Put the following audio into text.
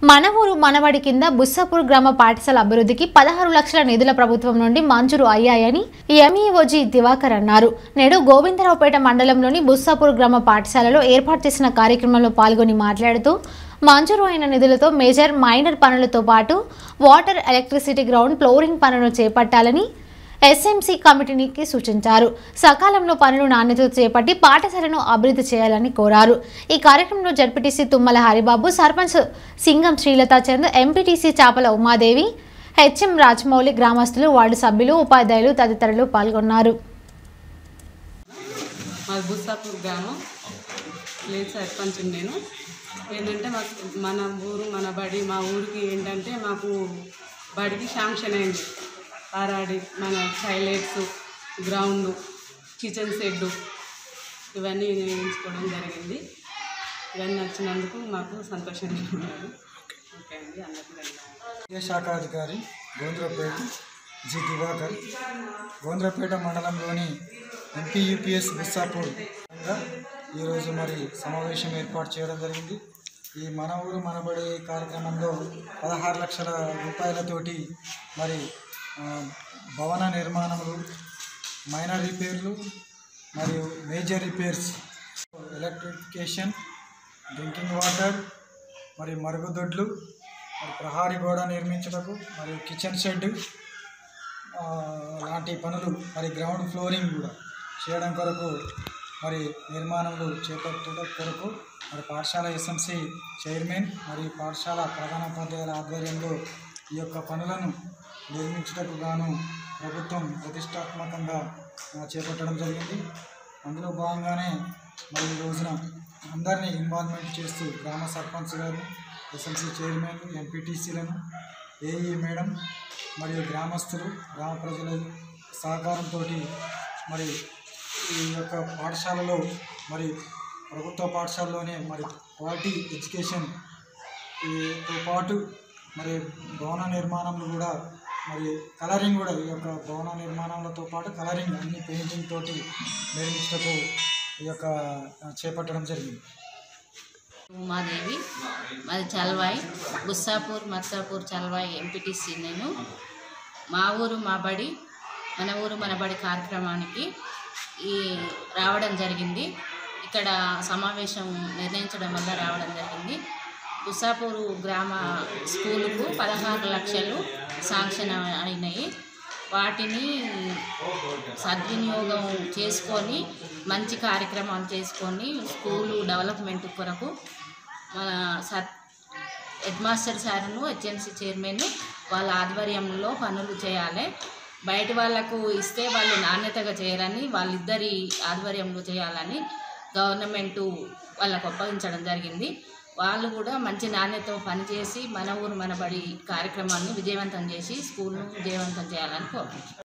మన ఊరు మనవడి కింద బుస్సాపూర్ గ్రామ పాఠశాల అభివృద్ధికి పదహారు లక్షల నిధుల ప్రభుత్వం నుండి మంజూరు అయ్యాయని ఎంఈఓజీ దివాకర్ అన్నారు నేడు గోవిందరావుపేట మండలంలోని బుస్సాపూర్ గ్రామ పాఠశాలలో ఏర్పాటు చేసిన కార్యక్రమంలో పాల్గొని మాట్లాడుతూ మంజూరు అయిన నిధులతో మేజర్ మైనర్ పనులతో పాటు వాటర్ ఎలక్ట్రిసిటీ గ్రౌండ్ ఫ్లోరింగ్ పనులను చేపట్టాలని ఎస్ఎంసీ కమిటీకి సూచించారు సకాలంలో పనులు నాణ్యతతో చేపట్టి పాఠశాలను అభివృద్ధి చేయాలని కోరారు ఈ కార్యక్రమంలో ZPTC Tummala Haribabu sarpanch Singam Srilatha Chand MPTC Chapala Umadevi HM Rajamouli గ్రామస్తులు వార్డు సభ్యులు ఉపాధ్యాయులు తదితరులు పాల్గొన్నారు మాది బుస్సాపూర్ గ్రామం లేదు సర్పంచ్ నేను ఏంటంటే మాకు మన ఊరు మన బడి మా ఊరికి ఏంటంటే మాకు బడికి శాంక్షన్ అయింది ఆరాడి మన టైలెట్స్ గ్రౌండ్ కిచెన్ షెడ్ ఇవన్నీ వేయించుకోవడం జరిగింది ఇవన్నీ వచ్చినందుకు మాకు సంతోషంగా ఉన్నాను ఓకే అండి అందరికీ ధన్యవాదాలు ఏ శాఖాధికారి గోంద్రపేట జి దివాకర్ గోంద్రపేట మండలంలోని ఎంపీ యూపీఎస్ బుస్సాపూర్ గా ఈరోజు మరి సమావేశం ఏర్పాటు చేయడం జరిగింది ఈ మన ఊరు మనబడి కార్యక్రమంలో పదహారు లక్షల రూపాయలతోటి మరి ఆ, భవన నిర్మాణములు మైనర్ రిపేర్లు మరియు major repairs electrification drinking water మరి మరుగుదొడ్లు మరి ప్రహారీ గోడ నిర్మించుటకు మరియు కిచెన్ షెడ్ ఆ, లాంటి పనులు మరి గ్రౌండ్ ఫ్లోరింగ్ కూడా చేయడం కొరకు మరి నిర్మాణములు చేపట్టడం కొరకు మరి పాఠశాల ఎస్ఎంసి చైర్మన్ మరియు పాఠశాల ప్రధానోపాధ్యాయుల ఆధ్వర్యంలో ఈ యొక్క పనులను నిర్మించుటకు గాను ప్రభుత్వం ప్రతిష్టాత్మకంగా ఆ, చేపట్టడం జరిగింది అందులో భాగంగానే మరి ఈ రోజున అందరినీ ఇన్వాల్వ్మెంట్ చేస్తూ గ్రామ సర్పంచ్ గారు ఎస్ఎంసీ చైర్మన్ ఎంపీటీసీలను ఏఈ మేడం మరియు గ్రామస్తులు గ్రామ ప్రజల సహకారంతో మరి ఈ యొక్క పాఠశాలలో మరి ప్రభుత్వ పాఠశాలలోనే మరి క్వాలిటీ ఎడ్యుకేషన్ తో పాటు మరి భవన నిర్మాణంలో కూడా మరి కలరింగ్ కూడా ఈ యొక్క భవన నిర్మాణాలతో పాటు కలరింగ్ అన్ని పెయింటింగ్ తోటి నిర్మించటకు ఈ యొక్క చేపట్టడం జరిగింది ఉమాదేవి మాది చల్వాయి బుస్సాపూర్ మత్సాపూర్ చల్వాయి ఎంపీటీసీ నేను మా ఊరు మా బడి మన ఊరు మన బడి కార్యక్రమానికి ఈ రావడం జరిగింది ఇక్కడ సమావేశం నిర్ణయించడం వల్ల రావడం జరిగింది బుస్సాపూరు గ్రామ స్కూలుకు పదహారు లక్షలు శాంక్షన్ అయినాయి వాటిని సద్వినియోగం చేసుకొని మంచి కార్యక్రమాలు చేసుకొని స్కూలు డెవలప్మెంట్ కొరకు మన సత్ హెడ్ మాస్టర్ సార్ను హెచ్ఎంసీ చైర్మన్ వాళ్ళ ఆధ్వర్యంలో పనులు చేయాలి బయట వాళ్ళకు ఇస్తే వాళ్ళు నాణ్యతగా చేయాలని వాళ్ళిద్దరి ఆధ్వర్యంలో చేయాలని గవర్నమెంటు వాళ్ళకు అప్పగించడం జరిగింది వాళ్ళు కూడా మంచి నాణ్యతతో పనిచేసి మన ఊరు మన బడి కార్యక్రమాన్ని విజయవంతం చేసి స్కూల్ను విజయవంతం చేయాలని కోరుకుంటున్నాను